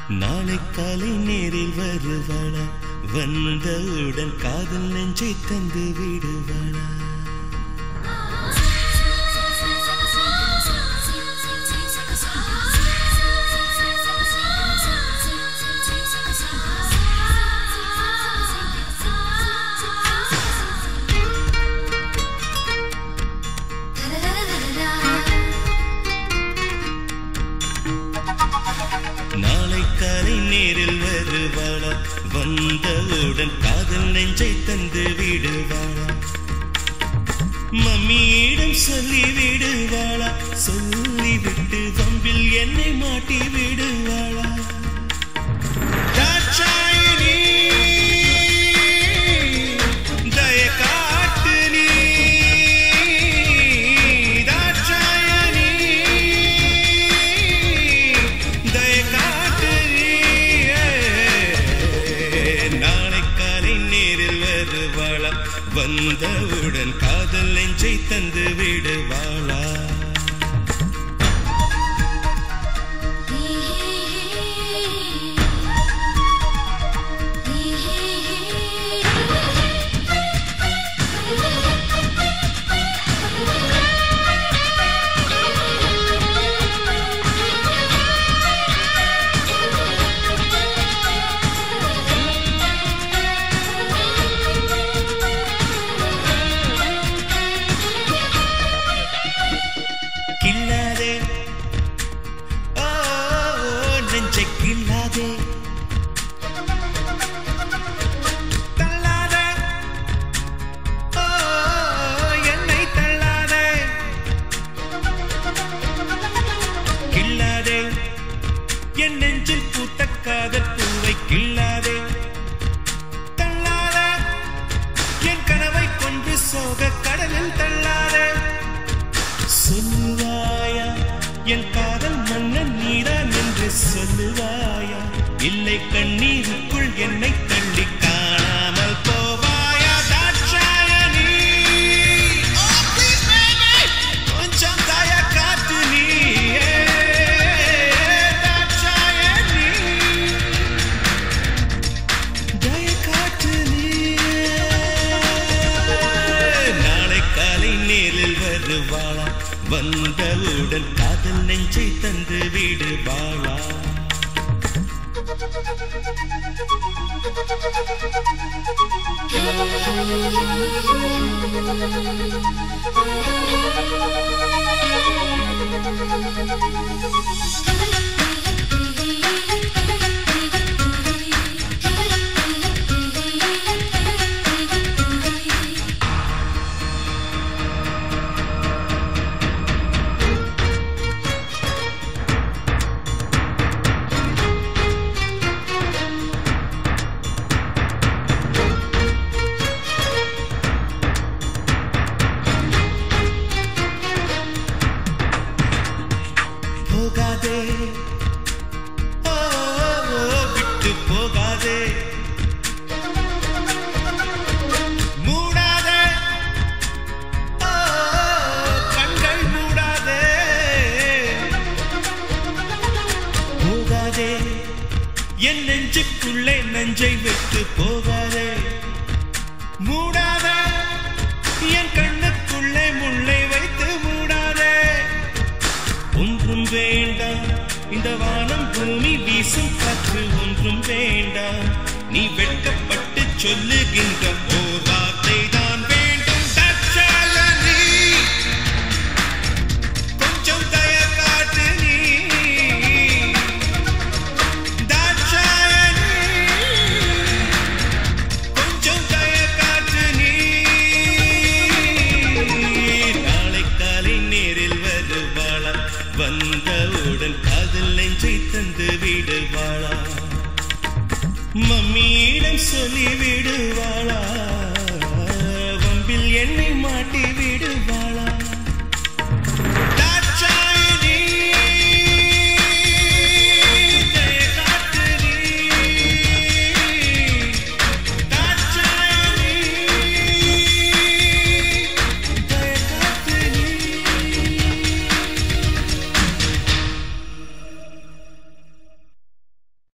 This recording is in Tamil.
நாளை காலை நேரில் வருவாளா வந்தவுடன் காதல் நெஞ்சை தந்து விடுவாளா நாளை காலை நேரில் வருவாளா வந்தவுடன் காதல் நெஞ்சை தந்து விடுவாளா மம்மியிடம் சொல்லி விடுவாளா சொல்லிவிட்டு வம்பில் என்னை மாட்டி விடுவாளா தாட்சாயினி, தய காட்டு நீ. தாட்சாயினி, தய காட்டு நீ. நாளை காலை நேரில் வருவாளா வந்தவுடன் காதல் நெஞ்சை தந்து விடுவாளா கில்லாதே ஓ நெஞ்சை கில்லாதே தள்ளாதே ஓ என்னை தள்ளாதே கில்லாதே என் நெஞ்சில் பூத்த காதல் பூவை கில்லாதே தள்ளாதே என் கனவை கொண்டு சோக கடலில் தள்ளாதே சொல்லுவாயா என் காதல் மன்னன் நீதான் என்று சொல்லுவாயா இல்லை கண்ணீருக்குள் என்னை தள்ளி காணாமல் போவாயா தாட்சாயணி Oh, please, baby. கொஞ்சம் தய காட்டு நீ தாட்சாயணி தய காட்டு நீ நாளை காலை நேரில் வருவாளா வந்தவுடன் காதல் நெஞ்சை தந்து விடுவாளா போகாதே ஓ, ஓ, விட்டு போகாதே மூடாதே ஓ, கண்கள் மூடாதே போகாதே என் நெஞ்சுக்குள்ளே நெஞ்சை விட்டு போகாதே மூடாதே என் கண்ணுக்குள்ளே முள்ளை வைத்து மூடாதே ஒன்றும் வேண்டாம் இந்த வானம் பூமி வீசும் காற்று ஒன்றும் வேண்டாம் நீ வெட்கப்பட்டு சொல்லுகின்ற ஓர் வார்த்தை தான் வேண்டும் தற்சாலனி. கொஞ்சம் தய காட்டு நீ தாட்சாயணி. கொஞ்சம் தய காட்டு நீ நாளை காலை நேரில் வருவாளா வந்தவுடன் காதல் நெஞ்சை தந்து விடுவாளா மம்மியிடம் சொல்லி விடுவாளா